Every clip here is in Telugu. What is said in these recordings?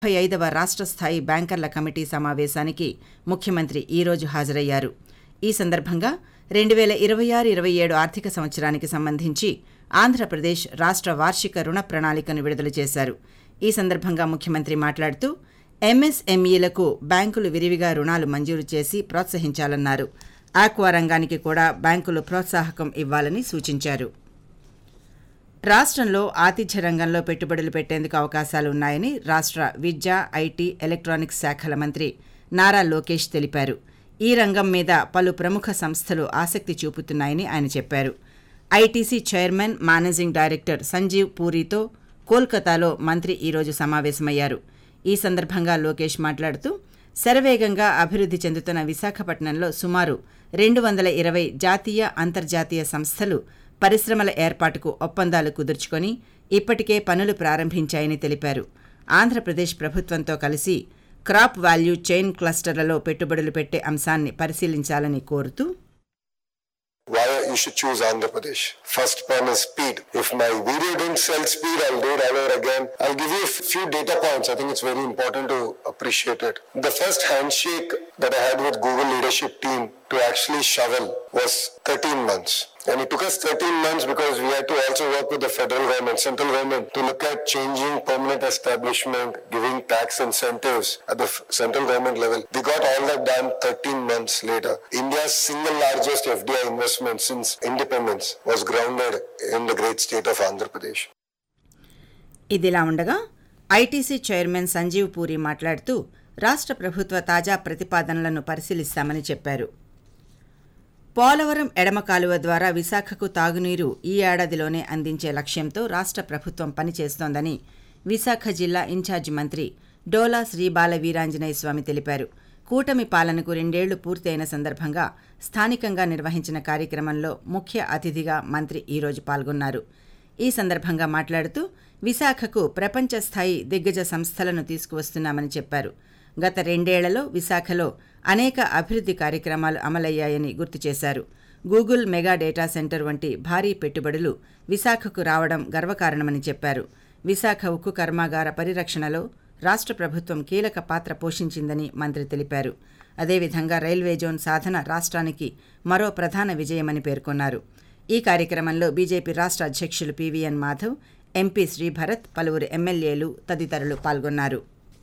ముప్పై ఐదవ రాష్ట్ర స్థాయి బ్యాంకర్ల కమిటీ సమావేశానికి ముఖ్యమంత్రి ఈరోజు హాజరయ్యారు ఈ సందర్భంగా రెండు వేల ఇరవై ఆరు ఇరవై ఏడు ఆర్థిక సంవత్సరానికి సంబంధించి ఆంధ్రప్రదేశ్ రాష్ట్ర వార్షిక రుణ ప్రణాళికను విడుదల చేశారు ఈ సందర్భంగా ముఖ్యమంత్రి మాట్లాడుతూ ఎంఎస్ఎంఈలకు బ్యాంకులు విరివిగా రుణాలు మంజూరు చేసి ప్రోత్సహించాలన్నారు ఆక్వా రంగానికి కూడా బ్యాంకులు ప్రోత్సాహకం ఇవ్వాలని సూచించారు రాష్ట్రంలో ఆతిథ్య రంగంలో పెట్టుబడులు పెట్టేందుకు అవకాశాలు ఉన్నాయని రాష్ట్ర విద్య ఐటీ ఎలక్ట్రానిక్స్ శాఖల మంత్రి నారా లోకేష్ తెలిపారు ఈ రంగం మీద పలు ప్రముఖ సంస్థలు ఆసక్తి చూపుతున్నాయని ఆయన చెప్పారు ITC chairman managing director Sanjiv పూరితో కోల్కతాలో మంత్రి ఈరోజు సమావేశమయ్యారు ఈ సందర్భంగా లోకేష్ మాట్లాడుతూ శరవేగంగా అభివృద్ధి చెందుతున్న విశాఖపట్నంలో సుమారు రెండు వందల ఇరవై జాతీయ అంతర్జాతీయ సంస్థలు పరిశ్రమల ఏర్పాటుకు ఒప్పందాలు కుదుర్చుకొని ఇప్పటికే పనులు ప్రారంభించాయని తెలిపారు ఆంధ్రప్రదేశ్ ప్రభుత్వంతో కలిసి క్రాప్ వాల్యూ చైన్ క్లస్టర్లలో పెట్టుబడులు పెట్టే అంశాన్ని పరిశీలించాలని కోరుతూ why you should choose Andhra Pradesh. First one is speed. If my video didn't sell speed, I'll do it all over again. I'll give you a few data points. I think it's very important to appreciate it. The first handshake that I had with Google leadership team to actually shovel was 13 months. And it took us 13 months because we had to also work with the federal government, central government, to look at changing permanent establishment, giving tax incentives at the f- central government level. We got all that done 13 months later. India's single largest FDI investment since independence was grounded in the great state of Andhra Pradesh. ఇదిలా ఉండగా ఐటీసీ చైర్మన్ సంజీవ్ పూరి మాట్లాడుతూ రాష్ట్ర ప్రభుత్వ తాజా ప్రతిపాదనలను పరిశీలిస్తామని చెప్పారు పోలవరం ఎడమ కాలువ ద్వారా విశాఖకు తాగునీరు ఈ ఏడాదిలోనే అందించే లక్ష్యంతో రాష్ట్ర ప్రభుత్వం పనిచేస్తోందని విశాఖ జిల్లా ఇన్ఛార్జి మంత్రి డోలా శ్రీ బాల వీరాంజనేయ స్వామి తెలిపారు కూటమి పాలనకు రెండేళ్లు పూర్తయిన సందర్భంగా స్థానికంగా నిర్వహించిన కార్యక్రమంలో ముఖ్య అతిథిగా మంత్రి ఈరోజు పాల్గొన్నారు ఈ సందర్భంగా మాట్లాడుతూ విశాఖకు ప్రపంచ స్థాయి దిగ్గజ సంస్థలను తీసుకువస్తున్నామని చెప్పారు గత రెండేళ్లలో విశాఖలో అనేక అభివృద్ధి కార్యక్రమాలు అమలయ్యాయని గుర్తు చేశారు గూగుల్ మెగా డేటా సెంటర్ వంటి భారీ పెట్టుబడులు విశాఖకు రావడం గర్వకారణమని చెప్పారు విశాఖ ఉక్కు కర్మాగార పరిరక్షణలో రాష్ట్ర ప్రభుత్వం కీలక పాత్ర పోషించిందని మంత్రి తెలిపారు అదేవిధంగా రైల్వే జోన్ సాధన రాష్ట్రానికి మరో ప్రధాన విజయమని పేర్కొన్నారు ఈ కార్యక్రమంలో బీజేపీ రాష్ట్ర అధ్యక్షులు పీవీఎన్ మాధవ్ ఎంపీ శ్రీభరత్ పలువురు ఎమ్మెల్యేలు తదితరులు పాల్గొన్నారు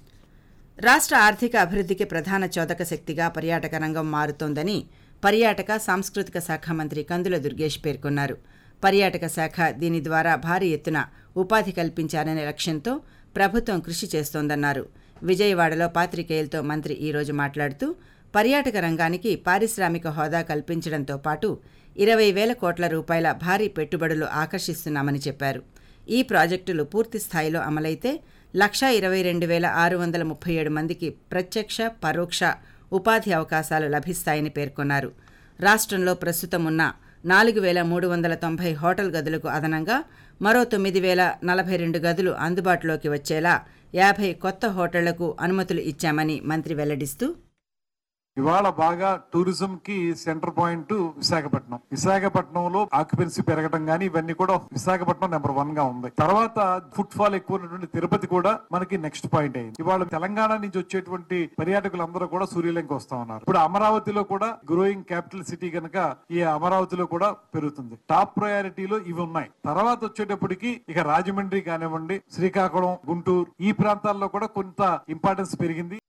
రాష్ట్ర ఆర్థిక అభివృద్ధికి ప్రధాన చోదక శక్తిగా పర్యాటక రంగం మారుతోందని పర్యాటక సాంస్కృతిక శాఖ మంత్రి కందుల దుర్గేష్ పేర్కొన్నారు పర్యాటక శాఖ దీని ద్వారా భారీ ఎత్తున ఉపాధి కల్పించాలనే లక్ష్యంతో ప్రభుత్వం కృషి చేస్తోందన్నారు విజయవాడలో పాత్రికేయులతో మంత్రి ఈరోజు మాట్లాడుతూ పర్యాటక రంగానికి పారిశ్రామిక హోదా కల్పించడంతో పాటు ఇరవై వేల కోట్ల రూపాయల భారీ పెట్టుబడులు ఆకర్షిస్తున్నామని చెప్పారు ఈ ప్రాజెక్టులు పూర్తి స్థాయిలో అమలైతే లక్షా ఇరవై రెండు వేల ఆరు వందల ముప్పై ఏడు మందికి ప్రత్యక్ష పరోక్ష ఉపాధి అవకాశాలు లభిస్తాయని పేర్కొన్నారు రాష్ట్రంలో ప్రస్తుతం ఉన్న నాలుగు వేల మూడు వందల తొంభై హోటల్ గదులకు అదనంగా మరో తొమ్మిది వేల నలభై రెండు గదులు అందుబాటులోకి వచ్చేలా యాభై కొత్త హోటళ్లకు అనుమతులు ఇచ్చామని మంత్రి వెల్లడిస్తూ ఇవాళ బాగా టూరిజం కి సెంటర్ పాయింట్ విశాఖపట్నం విశాఖపట్నంలో ఆక్యుపెన్సీ పెరగడం గానీ ఇవన్నీ కూడా విశాఖపట్నం నెంబర్ వన్ గా ఉంది తర్వాత ఫుట్ ఫాల్ ఎక్కువ ఉన్నటువంటి తిరుపతి కూడా మనకి నెక్స్ట్ పాయింట్ అయింది ఇవాళ తెలంగాణ నుంచి వచ్చేటువంటి పర్యాటకులందరూ కూడా సూర్యలంకి వస్తా ఉన్నారు ఇప్పుడు అమరావతిలో కూడా గ్రోయింగ్ క్యాపిటల్ సిటీ కనుక ఈ అమరావతిలో కూడా పెరుగుతుంది టాప్ ప్రయారిటీలో ఇవి ఉన్నాయి తర్వాత వచ్చేటప్పటికి ఇక రాజమండ్రి కానివ్వండి శ్రీకాకుళం గుంటూరు ఈ ప్రాంతాల్లో కూడా కొంత ఇంపార్టెన్స్ పెరిగింది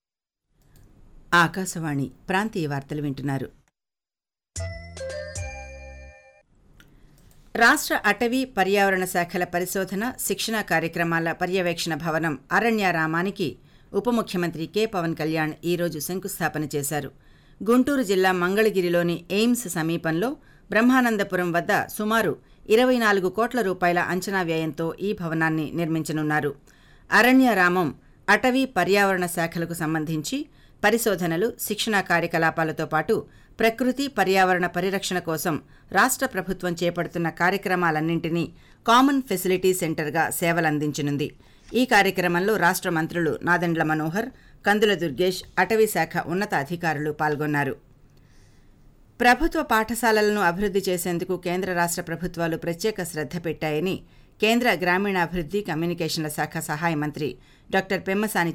ఆకాశవాణి ప్రాంతీయ వార్తలు వింటున్నారు రాష్ట్ర అటవీ పర్యావరణ శాఖల పరిశోధన శిక్షణ కార్యక్రమాల పర్యవేక్షణ భవనం అరణ్యారామానికి ఉప ముఖ్యమంత్రి కె పవన్ కళ్యాణ్ ఈరోజు శంకుస్థాపన చేశారు గుంటూరు జిల్లా మంగళగిరిలోని ఎయిమ్స్ సమీపంలో బ్రహ్మానందపురం వద్ద సుమారు ఇరవై నాలుగు కోట్ల రూపాయల అంచనా వ్యయంతో ఈ భవనాన్ని నిర్మించనున్నారు అరణ్యారామం అటవీ పర్యావరణ శాఖలకు సంబంధించి పరిశోధనలు శిక్షణా కార్యకలాపాలతో పాటు ప్రకృతి పర్యావరణ పరిరక్షణ కోసం రాష్ట్ర ప్రభుత్వం చేపడుతున్న కార్యక్రమాలన్నింటినీ కామన్ ఫెసిలిటీ సెంటర్గా సేవలందించనుంది ఈ కార్యక్రమంలో రాష్ట్ర మంత్రులు నాదెండ్ల మనోహర్ కందుల దుర్గేష్ అటవీ శాఖ ఉన్నత అధికారులు పాల్గొన్నారు ప్రభుత్వ పాఠశాలలను అభివృద్ధి చేసేందుకు కేంద్ర రాష్ట్ర ప్రభుత్వాలు ప్రత్యేక శ్రద్ధ పెట్టాయని కేంద్ర గ్రామీణాభివృద్ధి కమ్యూనికేషన్ల శాఖ సహాయ మంత్రి డాక్టర్ పెమ్మసాని